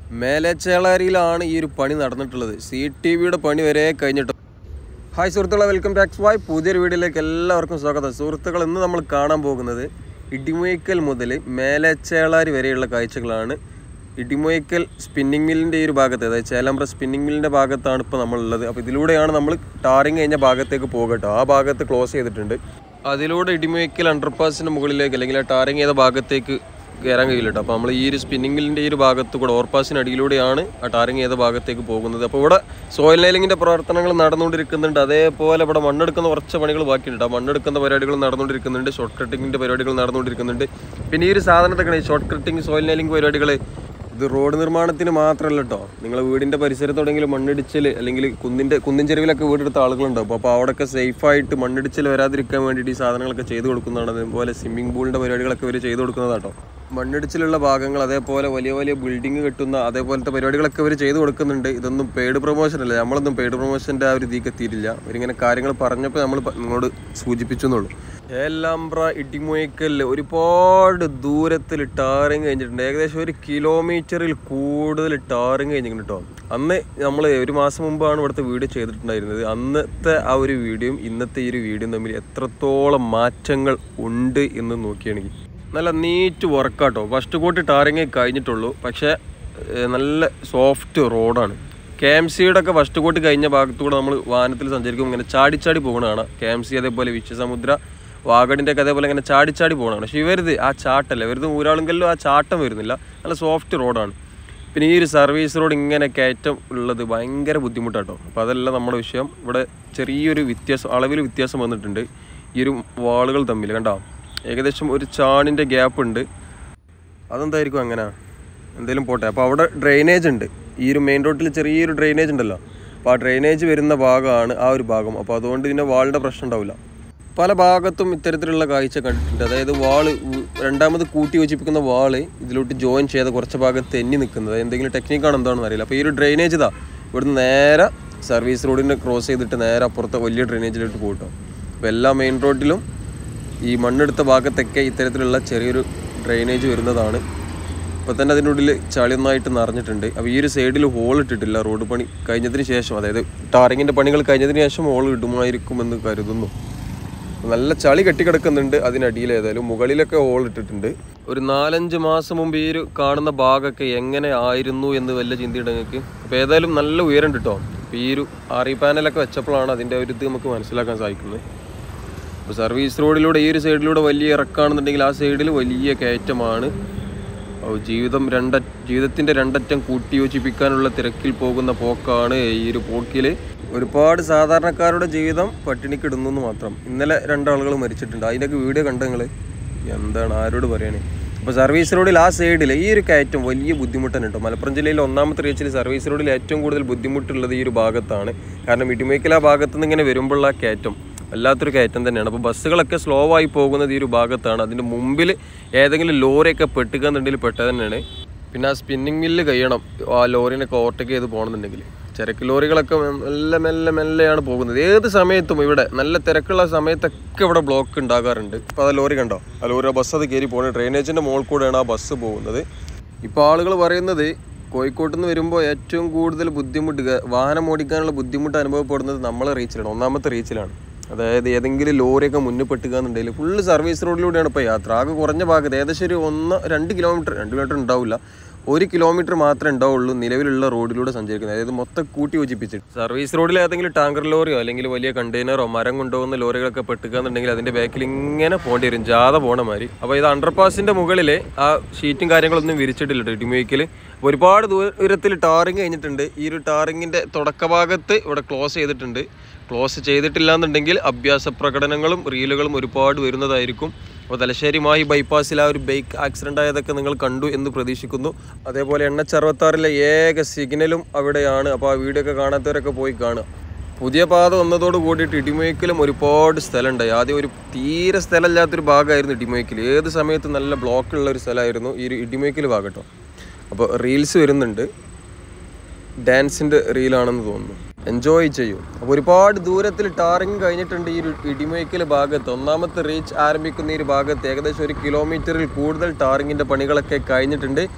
മേലേച്ചേളാരിയിലാണ് ഈ ഒരു പണി നടന്നിട്ടുള്ളത് സി ടി വിയുടെ പണി വരെ കഴിഞ്ഞിട്ട് ഹായ് സുഹൃത്തുക്കളെ വെൽക്കം ബാക്ക് വായ് പുതിയൊരു വീഡിയോയിലേക്ക് എല്ലാവർക്കും സ്വാഗതം സുഹൃത്തുക്കൾ ഇന്ന് നമ്മൾ കാണാൻ പോകുന്നത് ഇടിമുയക്കൽ മുതൽ മേലേച്ചേളാരി വരെയുള്ള കാഴ്ചകളാണ് ഇടിമുയക്കൽ സ്പിന്നിങ് മില്ലിൻ്റെ ഈ ഒരു ഭാഗത്ത് അതായത് ചേലമ്പ്ര സ്പിന്നിങ് മില്ലിൻ്റെ ഭാഗത്താണ് ഇപ്പോൾ നമ്മളുള്ളത് അപ്പോൾ ഇതിലൂടെയാണ് നമ്മൾ ടാറിങ് കഴിഞ്ഞ ഭാഗത്തേക്ക് പോകട്ടോ ആ ഭാഗത്ത് ക്ലോസ് ചെയ്തിട്ടുണ്ട് അതിലൂടെ ഇടിമുയക്കൽ അണ്ടർപാസിൻ്റെ മുകളിലേക്ക് അല്ലെങ്കിൽ ആ ടാറിങ് ചെയ്ത ഭാഗത്തേക്ക് കയറാൻ കഴിയില്ല കേട്ടോ അപ്പോൾ നമ്മൾ ഈ ഒരു സ്പിന്നിംഗ് മില്ലിൻ്റെ ഈ ഒരു ഭാഗത്ത് കൂടെ ഓർപ്പാസിന് അടിയിലൂടെയാണ് ആ ടാറിങ് ചെയ്ത ഭാഗത്തേക്ക് പോകുന്നത് അപ്പോൾ ഇവിടെ സോയിൽ നൈലിങ്ങിൻ്റെ പ്രവർത്തനങ്ങൾ നടന്നുകൊണ്ടിരിക്കുന്നുണ്ട് അതേപോലെ ഇവിടെ മണ്ണെടുക്കുന്ന കുറച്ച് പണികൾ ബാക്കിയുണ്ട് ആ മണ്ണെടുക്കുന്ന പരിപാടികൾ നടന്നുകൊണ്ടിരിക്കുന്നുണ്ട് ഷോർട്ട് കട്ടിങ്ങിൻ്റെ പരിപാടികൾ നടന്നുകൊണ്ടിരിക്കുന്നുണ്ട് പിന്നെ ഈ ഒരു സാധനത്തൊക്കെ ഷോർട്ട് കട്ടിങ് സോയിൽ നൈലിംഗ് പരിപാടികൾ ഇത് റോഡ് നിർമ്മാണത്തിന് മാത്രമല്ല കേട്ടോ നിങ്ങളെ വീടിൻ്റെ പരിസരത്തോടെങ്കിലും മണ്ണിടിച്ചിൽ അല്ലെങ്കിൽ കുന്നിൻ്റെ കുന്നിൻ ചെരുവിലൊക്കെ വീടെടുത്ത ആളുകളുണ്ടാവും അപ്പോൾ അവിടെയൊക്കെ സേഫായിട്ട് മണ്ണിടിച്ചിൽ വരാതിരിക്കാൻ വേണ്ടിയിട്ട് ഈ സാധനങ്ങളൊക്കെ ചെയ്തു കൊടുക്കുന്നതാണ് അതുപോലെ സ്വിമ്മിംഗ് പൂളിൻ്റെ പരിപാടികളൊക്കെ ഇവർ ചെയ്തു കൊടുക്കുന്നതാട്ടോ മണ്ണിടിച്ചിലുള്ള ഭാഗങ്ങൾ അതേപോലെ വലിയ വലിയ ബിൽഡിംഗ് കെട്ടുന്ന അതേപോലത്തെ പരിപാടികളൊക്കെ ഇവർ ചെയ്തു കൊടുക്കുന്നുണ്ട് ഇതൊന്നും പെയ്ഡ് പ്രൊമോഷൻ അല്ല നമ്മളൊന്നും പെയ്ഡ് പ്രൊമോഷൻ്റെ ആ ഒരു ഇതിലേക്ക് എത്തിയിട്ടില്ല അവരിങ്ങനെ കാര്യങ്ങൾ പറഞ്ഞപ്പോൾ നമ്മൾ പ- നിങ്ങളോട് സൂചിപ്പിച്ചു എന്നുള്ളൂ ഏലാമ്പ്ര ഇടിമുയക്കലിൽ ഒരുപാട് ദൂരത്തിൽ ടാറിങ് കഴിഞ്ഞിട്ടുണ്ട് ഏകദേശം ഒരു കിലോമീറ്ററിൽ കൂടുതൽ ടാറിങ് കഴിഞ്ഞിട്ടുണ്ട് കേട്ടോ അന്ന് നമ്മൾ ഒരു മാസം മുമ്പാണ് ഇവിടുത്തെ വീഡിയോ ചെയ്തിട്ടുണ്ടായിരുന്നത് അന്നത്തെ ആ ഒരു വീഡിയോയും ഇന്നത്തെ ഈ ഒരു വീഡിയോയും തമ്മിൽ എത്രത്തോളം മാറ്റങ്ങൾ ഉണ്ട് എന്ന് നോക്കിയാണെങ്കിൽ നല്ല നീറ്റ് വർക്കാട്ടോ ഫസ്റ്റ് കോട്ട് ടാറിങ് കഴിഞ്ഞിട്ടുള്ളൂ പക്ഷേ ഏഹ്, നല്ല സോഫ്റ്റ് റോഡാണ് കെ എം സിയുടെ ഒക്കെ ഫസ്റ്റ് കോട്ട് കഴിഞ്ഞ ഭാഗത്തൂടെ നമ്മൾ വാഹനത്തിൽ സഞ്ചരിക്കുമ്പോൾ ഇങ്ങനെ ചാടിച്ചാടി പോകുന്നതാണ് കെ എം സി അതേപോലെ വിശ്വസമുദ്ര വാഗടിൻ്റെ ഒക്കെ അതേപോലെ ഇങ്ങനെ ചാടിച്ചാടി പോകുന്നതാണ് പക്ഷേ ഇവരുത് ആ ചാട്ടല്ല ഇവരുത് ഊരാളുങ്കലിലും ആ ചാട്ടം വരുന്നില്ല നല്ല സോഫ്റ്റ് റോഡാണ് പിന്നെ ഈ ഒരു സർവീസ് റോഡ് ഇങ്ങനെ കയറ്റം ഉള്ളത് ഭയങ്കര ബുദ്ധിമുട്ടാട്ടോ അപ്പോൾ അതല്ല നമ്മുടെ വിഷയം ഇവിടെ ചെറിയൊരു വ്യത്യാസം അളവിൽ വ്യത്യാസം വന്നിട്ടുണ്ട് ഈ ഒരു വാളുകൾ തമ്മിൽ കണ്ടോ ഏകദേശം ഒരു ചാണിൻ്റെ ഗ്യാപ്പ് ഉണ്ട് അതെന്തായിരിക്കും അങ്ങനെ എന്തെങ്കിലും പോട്ടെ അപ്പോൾ അവിടെ ഡ്രെയിനേജ് ഉണ്ട് ഈ ഒരു മെയിൻ റോഡിൽ ചെറിയൊരു ഡ്രെയിനേജ് ഉണ്ടല്ലോ അപ്പോൾ ആ ഡ്രെയിനേജ് വരുന്ന ഭാഗമാണ് ആ ഒരു ഭാഗം അപ്പോൾ അതുകൊണ്ട് പിന്നെ വാളിൻ്റെ പ്രശ്നം ഉണ്ടാവില്ല പല ഭാഗത്തും ഇത്തരത്തിലുള്ള കാഴ്ച കണ്ടിട്ടുണ്ട് അതായത് വാള് ഉ- രണ്ടാമത് കൂട്ടി യോജിപ്പിക്കുന്ന വാള് ഇതിലോട്ട് ജോയിൻ ചെയ്ത കുറച്ച് ഭാഗം തെന്നി നിൽക്കുന്നത് എന്തെങ്കിലും ടെക്നിക്കാണ് എന്താണെന്ന് അറിയില്ല അപ്പോൾ ഈ ഒരു ഡ്രെയിനേജ് ഇതാ ഇവിടുന്ന് നേരെ സർവീസ് റോഡിനെ ക്രോസ് ചെയ്തിട്ട് നേരെ അപ്പുറത്തെ വലിയ ഡ്രെയിനേജിലോട്ട് പോകട്ടോ അപ്പോൾ എല്ലാ മെയിൻ റോഡിലും ഈ മണ്ണെടുത്ത ഭാഗത്തൊക്കെ ഇത്തരത്തിലുള്ള ചെറിയൊരു ഡ്രെയിനേജ് വരുന്നതാണ് ഇപ്പോൾ തന്നെ അതിൻ്റെ ഉള്ളിൽ ചളി ഒന്നായിട്ട് നിറഞ്ഞിട്ടുണ്ട് അപ്പോൾ ഈ ഒരു സൈഡിൽ ഹോൾ ഇട്ടിട്ടില്ല റോഡ് പണി കഴിഞ്ഞതിന് ശേഷം അതായത് ടാറിങ്ങിൻ്റെ പണികൾ കഴിഞ്ഞതിന് ശേഷം ഹോൾ ഇടുമായിരിക്കുമെന്ന് കരുതുന്നു നല്ല ചളി കെട്ടിക്കിടക്കുന്നുണ്ട് അതിനടിയിൽ ഏതായാലും മുകളിലൊക്കെ ഹോൾ ഇട്ടിട്ടുണ്ട് ഒരു നാലഞ്ച് മാസം മുമ്പ് ഈ ഒരു കാണുന്ന ഭാഗമൊക്കെ എങ്ങനെ ആയിരുന്നു എന്ന് വല്ല ചിന്തയുണ്ട് നിങ്ങൾക്ക് അപ്പോൾ ഏതായാലും നല്ല ഉയരണ്ട് കേട്ടോ അപ്പോൾ ഈ ഒരു ആറി പാനലൊക്കെ വെച്ചപ്പോഴാണ് അതിൻ്റെ ഒരു ഇത് നമുക്ക് മനസ്സിലാക്കാൻ സാധിക്കുന്നത് അപ്പോൾ സർവീസ് റോഡിലൂടെ ഈ ഒരു സൈഡിലൂടെ വലിയ ഇറക്കാണെന്നുണ്ടെങ്കിൽ ആ സൈഡിൽ വലിയ കയറ്റമാണ് ഓ, ജീവിതം രണ്ട ജീവിതത്തിൻ്റെ രണ്ടറ്റം കൂട്ടിയോജിപ്പിക്കാനുള്ള തിരക്കിൽ പോകുന്ന പോക്കാണ് ഈ ഒരു പോക്കിൽ ഒരുപാട് സാധാരണക്കാരുടെ ജീവിതം പട്ടിണിക്കിടുന്നു എന്ന് മാത്രം ഇന്നലെ രണ്ടാളുകൾ മരിച്ചിട്ടുണ്ട് അതിൻ്റെയൊക്കെ വീഡിയോ കണ്ട നിങ്ങൾ എന്താണ് ആരോട് പറയണേ അപ്പോൾ സർവീസ് റോഡിൽ ആ സൈഡിൽ ഈ ഒരു കയറ്റം വലിയ ബുദ്ധിമുട്ടാണ് കേട്ടോ മലപ്പുറം ജില്ലയിൽ ഒന്നാമത്തെ റീച്ചിൽ സർവീസ് റോഡിൽ ഏറ്റവും കൂടുതൽ ബുദ്ധിമുട്ടുള്ളത് ഈ ഒരു ഭാഗത്താണ് കാരണം ഇടിമേക്കൽ ആ ഭാഗത്ത് നിന്ന് ഇങ്ങനെ വരുമ്പോഴുള്ള ആ കയറ്റം വല്ലാത്തൊരു കയറ്റം തന്നെയാണ് അപ്പോൾ ബസ്സുകളൊക്കെ സ്ലോ ആയി പോകുന്നത് ഈ ഒരു ഭാഗത്താണ് അതിൻ്റെ മുമ്പിൽ ഏതെങ്കിലും ലോറിയൊക്കെ പെട്ടുകയെന്നുണ്ടെങ്കിൽ പെട്ടത് തന്നെയാണ് പിന്നെ ആ സ്പിന്നിങ് മില്ല് കഴിയണം ആ ലോറിനൊക്കെ ഓവർടേക്ക് ചെയ്ത് പോകണമെന്നുണ്ടെങ്കിൽ ചരക്ക് ലോറികളൊക്കെ മെല്ലെ മെല്ലെ മെല്ലെയാണ് പോകുന്നത് ഏത് സമയത്തും ഇവിടെ നല്ല തിരക്കുള്ള സമയത്തൊക്കെ ഇവിടെ ബ്ലോക്ക് ഉണ്ടാകാറുണ്ട് ഇപ്പോൾ ആ ലോറി കണ്ടോ ആ ലോറി ആ ബസ് അത് കയറി പോകുന്നത് ഡ്രെയിനേജിൻ്റെ മുകളിൽ കൂടെയാണ് ആ ബസ് പോകുന്നത് ഇപ്പോൾ ആളുകൾ പറയുന്നത് കോഴിക്കോട്ട് നിന്ന് വരുമ്പോൾ ഏറ്റവും കൂടുതൽ ബുദ്ധിമുട്ട് ഗ- വാഹനം ഓടിക്കാനുള്ള ബുദ്ധിമുട്ട് അനുഭവപ്പെടുന്നത് നമ്മളെ റീച്ചിലാണ് ഒന്നാമത്തെ റീച്ചിലാണ് അതായത് ഏതെങ്കിലും ലോറിയൊക്കെ മുന്നിൽ പെട്ടുകയെന്നുണ്ടെങ്കിൽ ഫുള്ള് സർവീസ് റോഡിലൂടെയാണ് ഇപ്പോൾ യാത്ര ആകെ കുറഞ്ഞ ഭാഗത്ത് ഏകദേശം ഒരു ഒന്ന് രണ്ട് കിലോമീറ്റർ രണ്ട് കിലോമീറ്റർ ഉണ്ടാവില്ല ഒരു കിലോമീറ്റർ മാത്രമേ ഉണ്ടാവുള്ളൂ നിലവിലുള്ള റോഡിലൂടെ സഞ്ചരിക്കുന്നത് അതായത് മൊത്തം കൂട്ടി യോജിപ്പിച്ചിട്ട് സർവീസ് റോഡിൽ ഏതെങ്കിലും ടാങ്കർ ലോറിയോ അല്ലെങ്കിൽ വലിയ കണ്ടെയ്നറോ മരം കൊണ്ടുപോകുന്ന ലോറികളൊക്കെ പെട്ടുകയെന്നുണ്ടെങ്കിൽ അതിന്റെ ബാക്കിൽ ഇങ്ങനെ പോകേണ്ടി വരും ജാഥ പോണ മാതിരി അപ്പോൾ ഇത് അണ്ടർപാസിന്റെ മുകളിൽ ആ ഷീറ്റും കാര്യങ്ങളൊന്നും വിരിച്ചിട്ടില്ല കേട്ടോ ഇടിമേക്കിൽ ഒരുപാട് ദൂരത്തിൽ ടാറിങ് കഴിഞ്ഞിട്ടുണ്ട് ഈ ഒരു ടാറിങ്ങിന്റെ തുടക്ക ഭാഗത്ത് ഇവിടെ ക്ലോസ് ചെയ്തിട്ടുണ്ട് ക്ലോസ് ചെയ്തിട്ടില്ല എന്നുണ്ടെങ്കിൽ അഭ്യാസ പ്രകടനങ്ങളും റീലുകളും ഒരുപാട് വരുന്നതായിരിക്കും അപ്പോൾ തലശ്ശേരി ബൈപ്പാസിൽ ആ ഒരു ബൈക്ക് ആക്സിഡൻ്റ് ആയതൊക്കെ നിങ്ങൾ കണ്ടു എന്ന് പ്രതീക്ഷിക്കുന്നു അതേപോലെ എണ്ണച്ചറുപത്താറിലെ ഏക സിഗ്നലും അവിടെയാണ് അപ്പോൾ ആ വീഡിയോ ഒക്കെ കാണാത്തവരൊക്കെ പോയി കാണുക പുതിയ പാത വന്നതോട് കൂടിയിട്ട് ഇടിമേക്കിലും ഒരുപാട് സ്ഥലമുണ്ടായി ആദ്യം ഒരു തീരെ സ്ഥലമില്ലാത്തൊരു ഭാഗമായിരുന്നു ഇടിമേക്കിൽ ഏത് സമയത്തും നല്ല ബ്ലോക്ക് ഉള്ള ഒരു സ്ഥലമായിരുന്നു ഈ ഒരു ഇടിമേക്കിൽ ഭാഗം കേട്ടോ അപ്പോൾ റീൽസ് വരുന്നുണ്ട് ഡാൻസിൻ്റെ റീലാണെന്ന് തോന്നുന്നു എൻജോയ് ചെയ്യും അപ്പോൾ ഒരുപാട് ദൂരത്തിൽ ടാറിങ് കഴിഞ്ഞിട്ടുണ്ട് ഈ ഒരു ഇടിമേക്കൽ ഭാഗത്ത് ഒന്നാമത്തെ റീച്ച് ആരംഭിക്കുന്ന ഈ ഒരു ഭാഗത്ത് ഏകദേശം ഒരു കിലോമീറ്ററിൽ കൂടുതൽ ടാറിങ്ങിൻ്റെ പണികളൊക്കെ കഴിഞ്ഞിട്ടുണ്ട്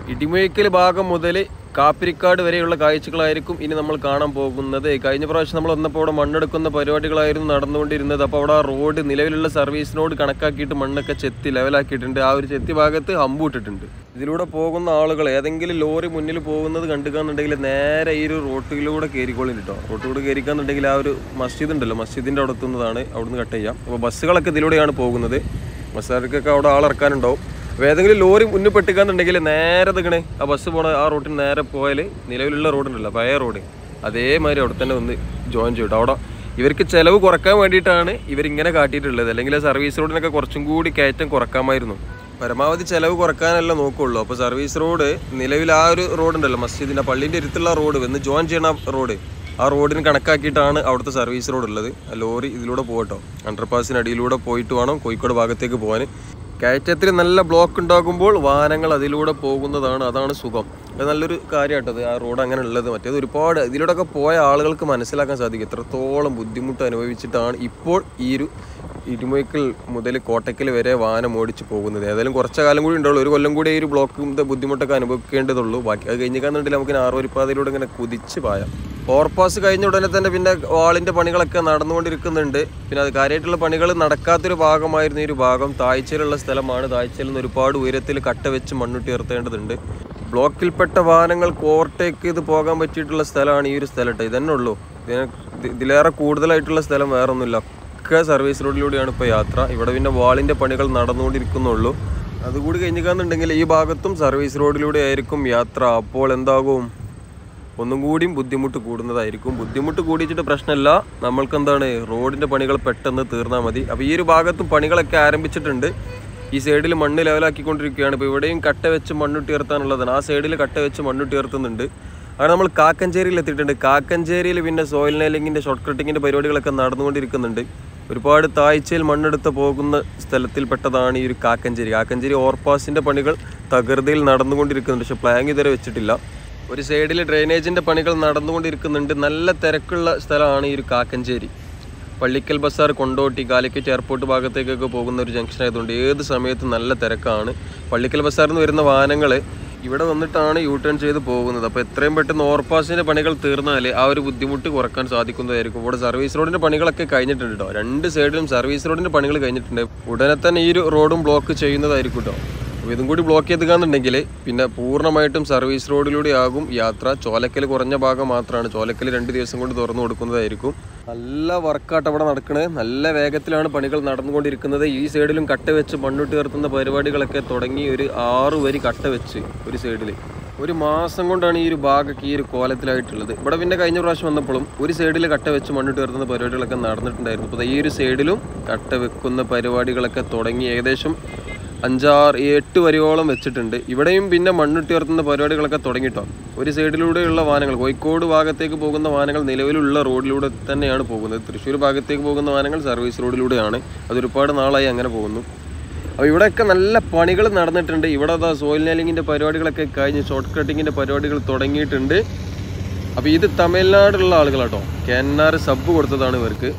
ഇടിമേക്കൽ ഭാഗം മുതൽ കാപ്പിരിക്കാട് വരെയുള്ള കാഴ്ചകളായിരിക്കും ഇനി നമ്മൾ കാണാൻ പോകുന്നത് കഴിഞ്ഞ പ്രാവശ്യം നമ്മൾ വന്നപ്പോൾ അവിടെ മണ്ണെടുക്കുന്ന പരിപാടികളായിരുന്നു നടന്നുകൊണ്ടിരുന്നത് അപ്പോൾ അവിടെ ആ റോഡ് നിലവിലുള്ള സർവീസ് റോഡ് കണക്കാക്കിയിട്ട് മണ്ണൊക്കെ ചെത്തി ലെവലാക്കിയിട്ടുണ്ട് ആ ഒരു ചെത്തി ഭാഗത്ത് ഹമ്പൂട്ടിട്ടുണ്ട് ഇതിലൂടെ പോകുന്ന ആളുകൾ ഏതെങ്കിലും ലോറി മുന്നിൽ പോകുന്നത് കണ്ടുകാന്നുണ്ടെങ്കിൽ നേരെ ഈ ഒരു റോട്ടിലൂടെ കയറിക്കോളും കേട്ടോ റോട്ടിലൂടെ കയറിക്കാന്നുണ്ടെങ്കിൽ ആ ഒരു മസ്ജിദ് ഉണ്ടല്ലോ മസ്ജിദിൻ്റെ അവിടെ എത്തുന്നതാണ് അവിടുന്ന് കട്ട് ചെയ്യാം അപ്പോൾ ബസ്സുകളൊക്കെ ഇതിലൂടെയാണ് പോകുന്നത് ബസ്സുകാർക്കൊക്കെ അവിടെ ആളിറക്കാനുണ്ടാവും അപ്പോൾ ഏതെങ്കിലും ലോറി മുന്നിൽ പെട്ടിക്കാന്നുണ്ടെങ്കിൽ നേരെ തിക്കണേ ആ ബസ് പോണ ആ റൂട്ടിന് നേരെ പോയാൽ നിലവിലുള്ള റോഡുണ്ടല്ലോ പഴയ റോഡ് അതേമാതിരി അവിടെ തന്നെ ഒന്ന് ജോയിൻ ചെയ്യട്ടോ അവിടെ ഇവർക്ക് ചിലവ് കുറക്കാൻ വേണ്ടിയിട്ടാണ് ഇവരിങ്ങനെ കാട്ടിയിട്ടുള്ളത് അല്ലെങ്കിൽ ആ സർവീസ് റോഡിനൊക്കെ കുറച്ചും കൂടി കയറ്റം കുറക്കാമായിരുന്നു പരമാവധി ചിലവ് കുറക്കാനല്ല നോക്കുള്ളൂ അപ്പോൾ സർവീസ് റോഡ് നിലവിൽ ആ ഒരു റോഡുണ്ടല്ലോ മസ്ജിദിൻ്റെ പള്ളിൻ്റെ അടുത്തുള്ള റോഡ് വന്ന് ജോയിൻ ചെയ്യണ റോഡ് ആ റോഡിന് കണക്കാക്കിയിട്ടാണ് അവിടുത്തെ സർവീസ് റോഡ് ഉള്ളത് ആ ലോറി ഇതിലൂടെ പോകട്ടോ അണ്ടർപാസിന് അടിയിലൂടെ പോയിട്ട് വേണം കോഴിക്കോട് ഭാഗത്തേക്ക് പോകാൻ കയറ്റത്തിൽ നല്ല ബ്ലോക്ക് ഉണ്ടാകുമ്പോൾ വാഹനങ്ങൾ അതിലൂടെ പോകുന്നതാണ് അതാണ് സുഖം അത് നല്ലൊരു കാര്യമായിട്ടത് ആ റോഡ് അങ്ങനെ ഉള്ളത് മറ്റേത് ഒരുപാട് ഇതിലൂടെയൊക്കെ പോയ ആളുകൾക്ക് മനസ്സിലാക്കാൻ സാധിക്കും എത്രത്തോളം ബുദ്ധിമുട്ട് അനുഭവിച്ചിട്ടാണ് ഇപ്പോൾ ഈ ഒരു ഇരുമൈക്കൽ മുതൽ കോട്ടയ്ക്കൽ വരെ വാഹനം ഓടിച്ച് പോകുന്നത് ഏതായാലും കുറച്ച് കാലം കൂടി ഉണ്ടാവുള്ളൂ ഒരു കൊല്ലം കൂടി ഈ ഒരു ബ്ലോക്കിൻ്റെ ബുദ്ധിമുട്ടൊക്കെ അനുഭവിക്കേണ്ടതുള്ളൂ ബാക്കി അത് കഴിഞ്ഞിക്കാന്നുണ്ടെങ്കിൽ നമുക്ക് ആറുവരിപ്പാതയിലൂടെ ഇങ്ങനെ കുതിച്ച് പായാം ഓവർപാസ് കഴിഞ്ഞ ഉടനെ തന്നെ പിന്നെ വാളിൻ്റെ പണികളൊക്കെ നടന്നുകൊണ്ടിരിക്കുന്നുണ്ട് പിന്നെ അത് കാര്യമായിട്ടുള്ള പണികൾ നടക്കാത്തൊരു ഭാഗമായിരുന്നു ഈ ഒരു ഭാഗം താഴ്ചയിലുള്ള സ്ഥലമാണ് താഴ്ചയിൽ നിന്ന് ഒരുപാട് ഉയരത്തിൽ കട്ട വെച്ച് മണ്ണുട്ടി ഉയർത്തേണ്ടതുണ്ട് ബ്ലോക്കിൽപ്പെട്ട വാഹനങ്ങൾക്ക് ഓവർടേക്ക് ചെയ്ത് പോകാൻ പറ്റിയിട്ടുള്ള സ്ഥലമാണ് ഈ ഒരു സ്ഥലം കേട്ടോ ഇതന്നെ ഉള്ളൂ ഇതിന് ഇത് ഇതിലേറെ കൂടുതലായിട്ടുള്ള സ്ഥലം വേറെ ഒന്നുമില്ല ഒക്കെ സർവീസ് റോഡിലൂടെയാണ് ഇപ്പോൾ യാത്ര ഇവിടെ പിന്നെ വാളിൻ്റെ പണികൾ നടന്നുകൊണ്ടിരിക്കുന്നുള്ളൂ അതുകൂടി കഴിഞ്ഞിക്കാന്നുണ്ടെങ്കിൽ ഈ ഭാഗത്തും സർവീസ് റോഡിലൂടെ ആയിരിക്കും യാത്ര അപ്പോൾ എന്താകും ഒന്നും കൂടിയും ബുദ്ധിമുട്ട് കൂടുന്നതായിരിക്കും ബുദ്ധിമുട്ട് കൂടിച്ചിട്ട് പ്രശ്നമില്ല നമ്മൾക്ക് എന്താണ് റോഡിൻ്റെ പണികൾ പെട്ടെന്ന് തീർന്നാൽ മതി അപ്പോൾ ഈ ഒരു ഭാഗത്തും പണികളൊക്കെ ആരംഭിച്ചിട്ടുണ്ട് ഈ സൈഡിൽ മണ്ണ് ലെവലാക്കിക്കൊണ്ടിരിക്കുകയാണ് ഇപ്പോൾ ഇവിടെയും കട്ട വെച്ച് മണ്ണുട്ടി ഉയർത്താനുള്ളതാണ് ആ സൈഡിൽ കട്ട വെച്ച് മണ്ണുട്ടി ഉയർത്തുന്നുണ്ട് അങ്ങനെ നമ്മൾ കാക്കഞ്ചേരിയിൽ എത്തിയിട്ടുണ്ട് കാക്കഞ്ചേരിയിൽ പിന്നെ സോയിൽ നെയിലിങ്ങിൻ്റെ ഷോർട്ട് കട്ടിങ്ങിൻ്റെ പരിപാടികളൊക്കെ നടന്നുകൊണ്ടിരിക്കുന്നുണ്ട് ഒരുപാട് താഴ്ചയിൽ മണ്ണെടുത്ത് പോകുന്ന സ്ഥലത്തിൽപ്പെട്ടതാണ് ഈ ഒരു കാക്കഞ്ചേരി കാക്കഞ്ചേരി ഓവർപാസിൻ്റെ പണികൾ തകൃതിയിൽ നടന്നുകൊണ്ടിരിക്കുന്നുണ്ട് പക്ഷേ പ്ലാങ് ഇതുവരെ വെച്ചിട്ടില്ല ഒരു സൈഡിൽ ഡ്രെയിനേജിൻ്റെ പണികൾ നടന്നുകൊണ്ടിരിക്കുന്നുണ്ട് നല്ല തിരക്കുള്ള സ്ഥലമാണ് ഈ ഒരു കാക്കഞ്ചേരി പള്ളിക്കൽ ബസാർ കൊണ്ടോട്ടി കാലിക്കറ്റ് എയർപോർട്ട് ഭാഗത്തേക്കൊക്കെ പോകുന്ന ഒരു ജംഗ്ഷൻ ആയതുകൊണ്ട് ഏത് സമയത്തും നല്ല തിരക്കാണ് പള്ളിക്കൽ ബസാറിൽ നിന്ന് വരുന്ന വാഹനങ്ങൾ ഇവിടെ വന്നിട്ടാണ് യൂ ടേൺ ചെയ്ത് പോകുന്നത് അപ്പോൾ എത്രയും പെട്ടെന്ന് ഓവർപാസിൻ്റെ പണികൾ തീർന്നാൽ ആ ഒരു ബുദ്ധിമുട്ട് കുറക്കാൻ സാധിക്കുന്നതായിരിക്കും ഇവിടെ സർവീസ് റോഡിൻ്റെ പണികളൊക്കെ കഴിഞ്ഞിട്ടുണ്ട് കേട്ടോ രണ്ട് സൈഡിലും സർവീസ് റോഡിൻ്റെ പണികൾ കഴിഞ്ഞിട്ടുണ്ട് ഉടനെ തന്നെ ഈ ഒരു റോഡും ബ്ലോക്ക് ചെയ്യുന്നതായിരിക്കും കേട്ടോ അപ്പോൾ ഇതും കൂടി ബ്ലോക്ക് ചെയ്തുകാന്നുണ്ടെങ്കിൽ പിന്നെ പൂർണ്ണമായിട്ടും സർവീസ് റോഡിലൂടെ ആകും യാത്ര ചോലക്കൽ കുറഞ്ഞ ഭാഗം മാത്രമാണ് ചോലക്കൽ രണ്ട് ദിവസം കൊണ്ട് തുറന്നു കൊടുക്കുന്നതായിരിക്കും നല്ല വർക്കാട്ട് അവിടെ നടക്കുന്നത് നല്ല വേഗത്തിലാണ് പണികൾ നടന്നുകൊണ്ടിരിക്കുന്നത് ഈ സൈഡിലും കട്ട വെച്ച് മണ്ണിട്ട് ഉയർത്തുന്ന പരിപാടികളൊക്കെ തുടങ്ങി ഒരു ആറ് വരി കട്ട വെച്ച് ഒരു സൈഡിൽ ഒരു മാസം കൊണ്ടാണ് ഈ ഒരു ഭാഗമൊക്കെ ഈ ഒരു കോലത്തിലായിട്ടുള്ളത് ഇവിടെ പിന്നെ കഴിഞ്ഞ പ്രാവശ്യം വന്നപ്പോഴും ഒരു സൈഡിൽ കട്ട വെച്ച് മണ്ണിട്ട് ഉയർത്തുന്ന പരിപാടികളൊക്കെ നടന്നിട്ടുണ്ടായിരുന്നു അപ്പോൾ ഈ ഒരു സൈഡിലും കട്ട വെക്കുന്ന പരിപാടികളൊക്കെ തുടങ്ങി ഏകദേശം അഞ്ചാറ് എട്ട് വരിയോളം വെച്ചിട്ടുണ്ട് ഇവിടെയും പിന്നെ മണ്ണിട്ട് ഉയർത്തുന്ന പരിപാടികളൊക്കെ തുടങ്ങിട്ടോ ഒരു സൈഡിലൂടെയുള്ള വാഹനങ്ങൾ കോഴിക്കോട് ഭാഗത്തേക്ക് പോകുന്ന വാഹനങ്ങൾ നിലവിലുള്ള റോഡിലൂടെ തന്നെയാണ് പോകുന്നത് തൃശ്ശൂർ ഭാഗത്തേക്ക് പോകുന്ന വാഹനങ്ങൾ സർവീസ് റോഡിലൂടെയാണ് അത് ഒരുപാട് നാളായി അങ്ങനെ പോകുന്നു അപ്പോൾ ഇവിടെയൊക്കെ നല്ല പണികൾ നടന്നിട്ടുണ്ട് ഇവിടെ അതാ സോയിൽ നെയിലിങ്ങിൻ്റെ പരിപാടികളൊക്കെ കഴിഞ്ഞ് ഷോർട്ട് കട്ടിങ്ങിൻ്റെ പരിപാടികൾ തുടങ്ങിയിട്ടുണ്ട് അപ്പോൾ ഇത് തമിഴ്നാടുള്ള ആളുകളാട്ടോ കെന്നാർ സബ് കൊടുത്തതാണ് ഇവർക്ക്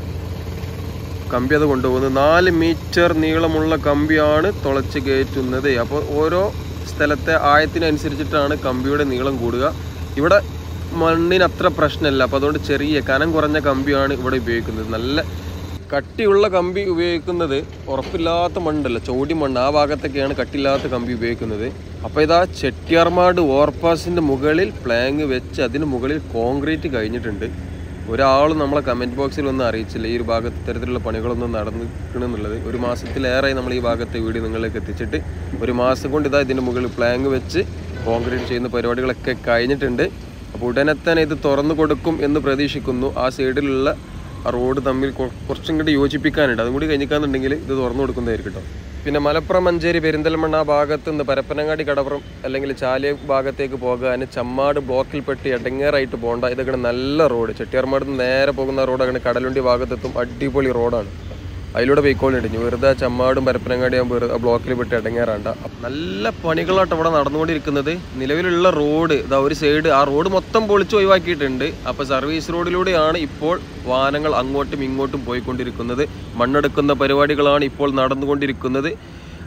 കമ്പി അത് കൊണ്ടുപോകുന്നത് നാല് മീറ്റർ നീളമുള്ള കമ്പിയാണ് തുളച്ച് കയറ്റുന്നത് അപ്പോൾ ഓരോ സ്ഥലത്തെ ആയത്തിനനുസരിച്ചിട്ടാണ് കമ്പിയുടെ നീളം കൂടുക ഇവിടെ മണ്ണിന് അത്ര പ്രശ്നമില്ല അപ്പോൾ അതുകൊണ്ട് ചെറിയ കനം കുറഞ്ഞ കമ്പിയാണ് ഇവിടെ ഉപയോഗിക്കുന്നത് നല്ല കട്ടിയുള്ള കമ്പി ഉപയോഗിക്കുന്നത് ഉറപ്പില്ലാത്ത മണ്ണുണ്ടല്ലോ ചോടി മണ്ണ് ആ ഭാഗത്തൊക്കെയാണ് കട്ടിയില്ലാത്ത കമ്പി ഉപയോഗിക്കുന്നത് അപ്പോൾ ഇതാ ചെട്ടിയാർമാട് ഓവർപാസിൻ്റെ മുകളിൽ പ്ലാങ് വെച്ച് അതിന് മുകളിൽ കോൺക്രീറ്റ് കഴിഞ്ഞിട്ടുണ്ട് ഒരാളും നമ്മളെ കമൻറ്റ് ബോക്സിൽ ഒന്നും അറിയിച്ചില്ല ഈ ഒരു ഭാഗത്ത് ഇത്തരത്തിലുള്ള പണികളൊന്നും നടന്നിരിക്കണമെന്നുള്ളത് ഒരു മാസത്തിലേറെ നമ്മൾ ഈ ഭാഗത്തെ വീഡിയോ നിങ്ങളിലേക്ക് എത്തിച്ചിട്ട് ഒരു മാസം കൊണ്ട് ഇതാ ഇതിൻ്റെ മുകളിൽ പ്ലാങ് വെച്ച് കോൺക്രീറ്റ് ചെയ്യുന്ന പരിപാടികളൊക്കെ കഴിഞ്ഞിട്ടുണ്ട് അപ്പോൾ ഉടനെ തന്നെ ഇത് തുറന്നു കൊടുക്കും എന്ന് പ്രതീക്ഷിക്കുന്നു ആ സൈഡിലുള്ള ആ റോഡ് തമ്മിൽ കൊ- കുറച്ചും കൂടി യോജിപ്പിക്കാനുണ്ട് അതും കൂടി കഴിഞ്ഞിക്കാന്നുണ്ടെങ്കിൽ ഇത് തുറന്നു കൊടുക്കുന്നതായിരിക്കും കേട്ടോ പിന്നെ മലപ്പുറം മഞ്ചേരി പെരിന്തൽമണ്ണ ആ ഭാഗത്ത് നിന്ന് പരപ്പനങ്ങാടി കടപ്പുറം അല്ലെങ്കിൽ ചാലിയ ഭാഗത്തേക്ക് പോകാൻ ചമ്മാട് ബ്ലോക്കിൽപ്പെട്ട് എടങ്ങേറായിട്ട് പോകണ്ട ഇതൊക്കെ നല്ല റോഡ് ചെട്ടിയാർമാട് നിന്ന് നേരെ പോകുന്ന റോഡ് അങ്ങനെ കടലുണ്ടി ഭാഗത്തെത്തും അടിപൊളി റോഡാണ് അതിലൂടെ പോയിക്കോളുണ്ട് ഇനി വെറുതെ ചമ്മാടും പരപ്പനങ്ങാടി ആകുമ്പോൾ വെറുതെ ബ്ലോക്കിൽ പെട്ട് ഇടങ്ങേറാണ്ട നല്ല പണികളാട്ടോ ഇവിടെ നടന്നുകൊണ്ടിരിക്കുന്നത് നിലവിലുള്ള റോഡ് ഇതാ ഒരു സൈഡ് ആ റോഡ് മൊത്തം പൊളിച്ച് ഒഴിവാക്കിയിട്ടുണ്ട് അപ്പോൾ സർവീസ് റോഡിലൂടെയാണ് ഇപ്പോൾ വാഹനങ്ങൾ അങ്ങോട്ടും ഇങ്ങോട്ടും പോയിക്കൊണ്ടിരിക്കുന്നത് മണ്ണെടുക്കുന്ന പരിപാടികളാണ് ഇപ്പോൾ നടന്നുകൊണ്ടിരിക്കുന്നത്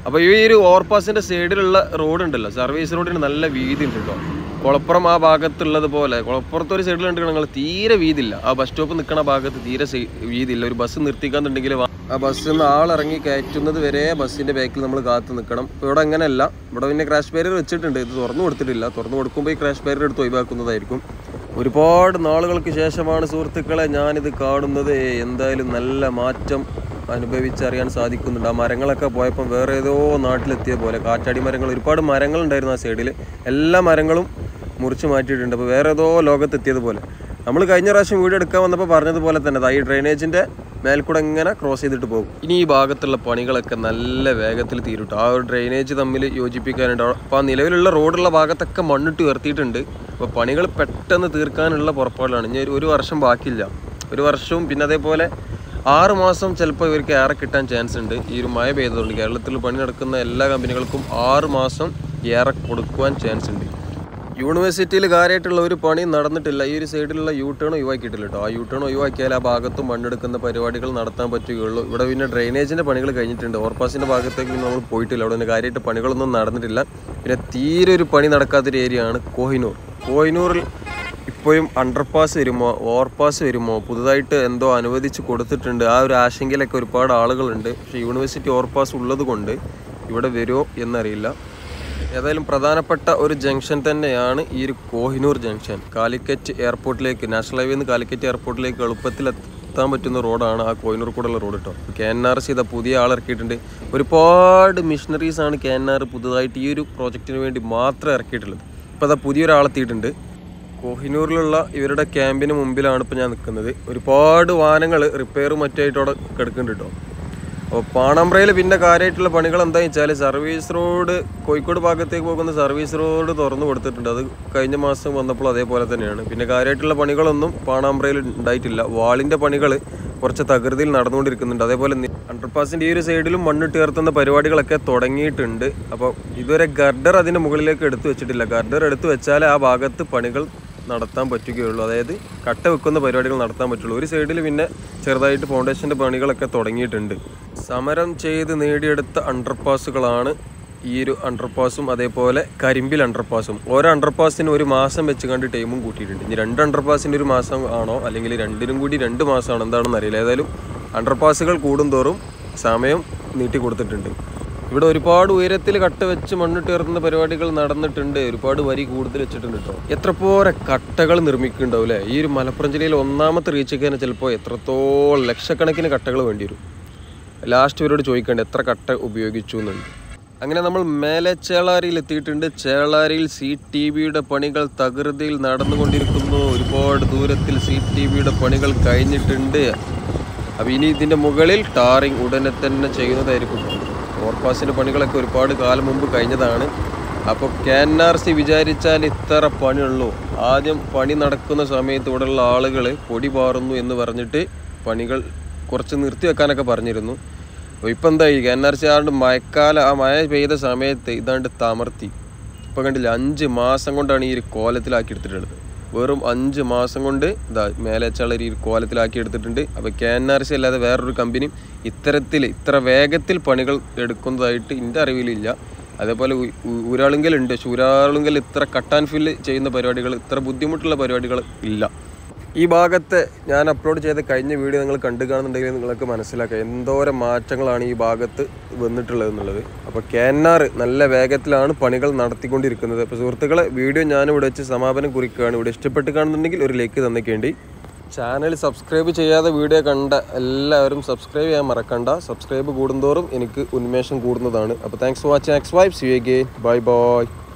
അപ്പോൾ ഈ ഒരു ഓവർപാസിൻ്റെ സൈഡിലുള്ള റോഡ് ഉണ്ടല്ലോ സർവീസ് റോഡിന് നല്ല വീതി ഉണ്ട് കേട്ടോ കുളപ്പുറം ആ ഭാഗത്തുള്ളത് പോലെ കുളപ്പുറത്ത് ഒരു സൈഡിലുണ്ട് നിങ്ങൾ തീരെ വീതില്ല ആ ബസ് സ്റ്റോപ്പ് നിൽക്കുന്ന ഭാഗത്ത് തീരെ സൈ- വീതിയില്ല ഒരു ബസ് നിർത്തിക്കാന്നുണ്ടെങ്കിൽ ആ ബസ്സിൽ നിന്ന് ആളിറങ്ങി കയറ്റുന്നത് വരെ ബസ്സിന്റെ ബാക്കിൽ നമ്മൾ കാത്തു നിൽക്കണം ഇപ്പോൾ ഇവിടെ അങ്ങനെയല്ല ഇവിടെ പിന്നെ ക്രാഷ് ബാരിയർ വെച്ചിട്ടുണ്ട് ഇത് തുറന്നു കൊടുത്തിട്ടില്ല തുറന്നു കൊടുക്കുമ്പോൾ ഈ ക്രാഷ് ബാരിയർ എടുത്ത് ഒഴിവാക്കുന്നതായിരിക്കും ഒരുപാട് നാളുകൾക്ക് ശേഷമാണ് സുഹൃത്തുക്കളെ ഞാനിത് കാണുന്നത് എന്തായാലും നല്ല മാറ്റം അനുഭവിച്ചറിയാൻ സാധിക്കുന്നുണ്ട് ആ മരങ്ങളൊക്കെ പോയപ്പോൾ വേറെ ഏതോ നാട്ടിലെത്തിയ പോലെ കാറ്റാടി മരങ്ങൾ ഒരുപാട് മരങ്ങൾ ഉണ്ടായിരുന്നു ആ സൈഡിൽ എല്ലാ മരങ്ങളും മുറിച്ച് മാറ്റിയിട്ടുണ്ട് അപ്പോൾ വേറെ ഏതോ ലോകത്തെത്തിയതുപോലെ നമ്മൾ കഴിഞ്ഞ പ്രാവശ്യം വീഡിയോ എടുക്കാൻ വന്നപ്പോൾ പറഞ്ഞതുപോലെ തന്നെ ദാ ഈ ഡ്രെയിനേജിൻ്റെ മേൽക്കൂടെ ഇങ്ങനെ ക്രോസ് ചെയ്തിട്ട് പോകും ഇനി ഈ ഭാഗത്തുള്ള പണികളൊക്കെ നല്ല വേഗത്തിൽ തീരുട്ടോ ആ ഒരു ഡ്രെയിനേജ് തമ്മിൽ യോജിപ്പിക്കാനുണ്ട് അപ്പോൾ ആ നിലവിലുള്ള റോഡുള്ള ഭാഗത്തൊക്കെ മണ്ണിട്ട് ഉയർത്തിയിട്ടുണ്ട് അപ്പോൾ പണികൾ പെട്ടെന്ന് തീർക്കാനുള്ള പുറപ്പാടിലാണ് ഇനി ഒരു- ഒരു വർഷം ബാക്കിയില്ല ഒരു വർഷവും പിന്നെ അതേപോലെ ആറ് മാസം ചിലപ്പോൾ ഇവർക്ക് ഏറെ കിട്ടാൻ ചാൻസ് ഉണ്ട് ഈ ഒരു മഴ പെയ്തതുകൊണ്ട് കേരളത്തിൽ പണി നടക്കുന്ന എല്ലാ കമ്പനികൾക്കും ആറ് മാസം ഏറെ കൊടുക്കുവാൻ ചാൻസ് ഉണ്ട് യൂണിവേഴ്സിറ്റിയിൽ കാര്യമായിട്ടുള്ള ഒരു പണി നടന്നിട്ടില്ല ഈ ഒരു സൈഡിലുള്ള യൂ ടേൺ ഒഴിവാക്കിയിട്ടില്ല കേട്ടോ ആ യൂ ടേൺ ഒഴിവാക്കിയാൽ ആ ഭാഗത്തും മണ്ണെടുക്കുന്ന പരിപാടികൾ നടത്താൻ പറ്റുകയുള്ളൂ ഇവിടെ പിന്നെ ഡ്രെയിനേജിൻ്റെ പണികൾ കഴിഞ്ഞിട്ടുണ്ട് ഓവർപാസിൻ്റെ ഭാഗത്തേക്ക് പിന്നെ നമ്മൾ പോയിട്ടില്ല അവിടെ പിന്നെ കാര്യമായിട്ട് പണികളൊന്നും നടന്നിട്ടില്ല പിന്നെ തീരെ ഒരു പണി നടക്കാത്തൊരു ഏരിയ ആണ് കോഹിനൂർ കോഹിനൂറിൽ ഇപ്പോഴും അണ്ടർപാസ് വരുമോ ഓവർപാസ് വരുമോ പുതുതായിട്ട് എന്തോ അനുവദിച്ച് കൊടുത്തിട്ടുണ്ട് ആ ഒരു ആശങ്കയിലൊക്കെ ഒരുപാട് ആളുകളുണ്ട് പക്ഷേ യൂണിവേഴ്സിറ്റി ഓവർപാസ് ഉള്ളത് കൊണ്ട് ഇവിടെ വരുമോ എന്നറിയില്ല ഏതായാലും പ്രധാനപ്പെട്ട ഒരു ജംഗ്ഷൻ തന്നെയാണ് ഈ ഒരു കോഹിനൂർ ജംഗ്ഷൻ കാലിക്കറ്റ് എയർപോർട്ടിലേക്ക് നാഷണൽ ഹൈവേ നിന്ന് കാലിക്കറ്റ് എയർപോർട്ടിലേക്ക് എളുപ്പത്തിൽ എത്താൻ പറ്റുന്ന റോഡാണ് ആ കോഹിനൂർ കൂടെയുള്ള റോഡ് കേട്ടോ കെ എൻ ആർ സി ഇതാ പുതിയ ആളിറക്കിയിട്ടുണ്ട് ഒരുപാട് മിഷനറീസ് ആണ് കെ എൻ ആർ പുതുതായിട്ട് ഈ ഒരു പ്രോജക്റ്റിന് വേണ്ടി മാത്രം ഇറക്കിയിട്ടുള്ളത് ഇപ്പോൾ അതാ പുതിയൊരാളെത്തിയിട്ടുണ്ട് കോഹിനൂറിലുള്ള ഇവരുടെ ക്യാമ്പിന് മുമ്പിലാണ് ഇപ്പോൾ ഞാൻ നിൽക്കുന്നത് ഒരുപാട് വാഹനങ്ങൾ റിപ്പയറും മറ്റായിട്ട് അവിടെ കിടക്കുന്നുണ്ട് കേട്ടോ അപ്പോൾ പാണമ്പ്രയിൽ പിന്നെ കാര്യമായിട്ടുള്ള പണികൾ എന്താ വെച്ചാൽ സർവീസ് റോഡ് കോഴിക്കോട് ഭാഗത്തേക്ക് പോകുന്ന സർവീസ് റോഡ് തുറന്നു കൊടുത്തിട്ടുണ്ട് അത് കഴിഞ്ഞ മാസം വന്നപ്പോൾ അതേപോലെ തന്നെയാണ് പിന്നെ കാര്യമായിട്ടുള്ള പണികളൊന്നും പാണാമ്പ്രയിൽ ഉണ്ടായിട്ടില്ല വാളിൻ്റെ പണികൾ കുറച്ച് തകൃതിയിൽ നടന്നുകൊണ്ടിരിക്കുന്നുണ്ട് അതേപോലെ അണ്ടർപാസിൻ്റെ ഈ ഒരു സൈഡിലും മണ്ണിട്ട് ഉയർത്തുന്ന പരിപാടികളൊക്കെ തുടങ്ങിയിട്ടുണ്ട് അപ്പോൾ ഇതുവരെ ഗർഡർ അതിൻ്റെ മുകളിലേക്ക് എടുത്തു വെച്ചിട്ടില്ല ഗർഡർ എടുത്തു വെച്ചാൽ ആ ഭാഗത്ത് പണികൾ നടത്താൻ പറ്റുകയുള്ളൂ അതായത് കട്ട വെക്കുന്ന പരിപാടികൾ നടത്താൻ പറ്റുള്ളൂ ഒരു സൈഡിൽ പിന്നെ ചെറുതായിട്ട് ഫൗണ്ടേഷൻ്റെ പണികളൊക്കെ തുടങ്ങിയിട്ടുണ്ട് സമരം ചെയ്ത് നേടിയെടുത്ത അണ്ടർപാസുകളാണ് ഈ ഒരു അണ്ടർപാസും അതേപോലെ കരിമ്പിൽ അണ്ടർപാസും ഓരോ അണ്ടർപാസിന് ഒരു മാസം വെച്ച് കണ്ട് ടൈമും കൂട്ടിയിട്ടുണ്ട് ഇനി രണ്ട് അണ്ടർപാസിന് ഒരു മാസം ആണോ അല്ലെങ്കിൽ രണ്ടിനും കൂടി രണ്ട് മാസമാണോ എന്താണെന്ന് അറിയില്ല ഏതായാലും അണ്ടർപാസുകൾ കൂടുന്തോറും സമയം നീട്ടി കൊടുത്തിട്ടുണ്ട് ഇവിടെ ഒരുപാട് ഉയരത്തിൽ കട്ട വെച്ച് മണ്ണിട്ട് ഉയർത്തുന്ന പരിപാടികൾ നടന്നിട്ടുണ്ട് ഒരുപാട് വരി കൂടുതൽ വെച്ചിട്ടുണ്ട് കേട്ടോ എത്ര പോരെ കട്ടകൾ നിർമ്മിക്കുന്നുണ്ടാവും അല്ലേ ഈ ഒരു മലപ്പുറം ജില്ലയിൽ ഒന്നാമത്തെ റീച്ചൊക്കെ തന്നെ ചിലപ്പോൾ എത്രത്തോളം ലക്ഷക്കണക്കിന് കട്ടകൾ വേണ്ടി വരും ലാസ്റ്റ് ഇവരോട് ചോദിക്കേണ്ട എത്ര കട്ട ഉപയോഗിച്ചു എന്നുണ്ട് അങ്ങനെ നമ്മൾ മേലെ ചേളാരിയിൽ എത്തിയിട്ടുണ്ട് ചേളാരിയിൽ സി ടി വിയുടെ പണികൾ തകൃതിയിൽ നടന്നുകൊണ്ടിരിക്കുന്നു ഒരുപാട് ദൂരത്തിൽ സി ടി വിയുടെ പണികൾ കഴിഞ്ഞിട്ടുണ്ട് അപ്പോൾ ഇനി ഇതിൻ്റെ മുകളിൽ ടാറിങ് ഉടനെ തന്നെ ചെയ്യുന്നതായിരിക്കും ഓവർപാസിൻ്റെ പണികളൊക്കെ ഒരുപാട് കാലം മുമ്പ് കഴിഞ്ഞതാണ് അപ്പോൾ കെ എൻ ആർ സി വിചാരിച്ചാൽ ഇത്ര പണിയുള്ളൂ ആദ്യം പണി നടക്കുന്ന സമയത്ത് ഇവിടെയുള്ള ആളുകൾ പൊടി പാറുന്നു എന്ന് പറഞ്ഞിട്ട് പണികൾ കുറച്ച് നിർത്തി വെക്കാനൊക്കെ പറഞ്ഞിരുന്നു അപ്പോൾ ഇപ്പം എന്തായി കെ എൻ ആർ സി ആണ്ട് മഴക്കാലം ആ മഴ പെയ്ത സമയത്ത് ഇതാണ്ട് തമർത്തി ഇപ്പം കണ്ടില്ല അഞ്ച് മാസം കൊണ്ടാണ് ഈ ഒരു കോലത്തിലാക്കി എടുത്തിട്ടുള്ളത് വെറും അഞ്ച് മാസം കൊണ്ട് ഇതാ മേലേച്ചുള്ള ഒരു കോലത്തിലാക്കി എടുത്തിട്ടുണ്ട് അപ്പോൾ കെ എൻ ആർ സി അല്ലാതെ വേറൊരു കമ്പനി ഇത്തരത്തിൽ ഇത്ര വേഗത്തിൽ പണികൾ എടുക്കുന്നതായിട്ട് എൻ്റെ അറിവിലില്ല അതേപോലെ ഉ- ഉ- ഊരാളുങ്കലുണ്ട് പക്ഷെ ഊരാളുങ്കൽ ഇത്ര കട്ട് ആൻഡ് ഫില്ല് ചെയ്യുന്ന പരിപാടികൾ ഇത്ര ബുദ്ധിമുട്ടുള്ള പരിപാടികൾ ഇല്ല ഈ ഭാഗത്തെ ഞാൻ അപ്ലോഡ് ചെയ്ത കഴിഞ്ഞ വീഡിയോ നിങ്ങൾ കണ്ടു കാണുന്നുണ്ടെങ്കിൽ നിങ്ങൾക്ക് മനസ്സിലാക്കാം എന്തോരം മാറ്റങ്ങളാണ് ഈ ഭാഗത്ത് വന്നിട്ടുള്ളത് എന്നുള്ളത് അപ്പോൾ കെ എൻ ആർ നല്ല വേഗത്തിലാണ് പണികൾ നടത്തിക്കൊണ്ടിരിക്കുന്നത് അപ്പോൾ സുഹൃത്തുക്കളെ വീഡിയോ ഞാൻ ഇവിടെ വെച്ച് സമാപനം കുറിക്കുകയാണ് ഇവിടെ ഇഷ്ടപ്പെട്ട് കാണുന്നുണ്ടെങ്കിൽ ഒരു ലൈക്ക് തന്നേക്കേണ്ടി ചാനൽ സബ്സ്ക്രൈബ് ചെയ്യാതെ വീഡിയോ കണ്ട എല്ലാവരും സബ്സ്ക്രൈബ് ചെയ്യാൻ മറക്കണ്ട സബ്സ്ക്രൈബ് കൂടുന്തോറും എനിക്ക് ഉന്മേഷം കൂടുന്നതാണ് അപ്പോൾ thanks for watching X Vibe see again bye by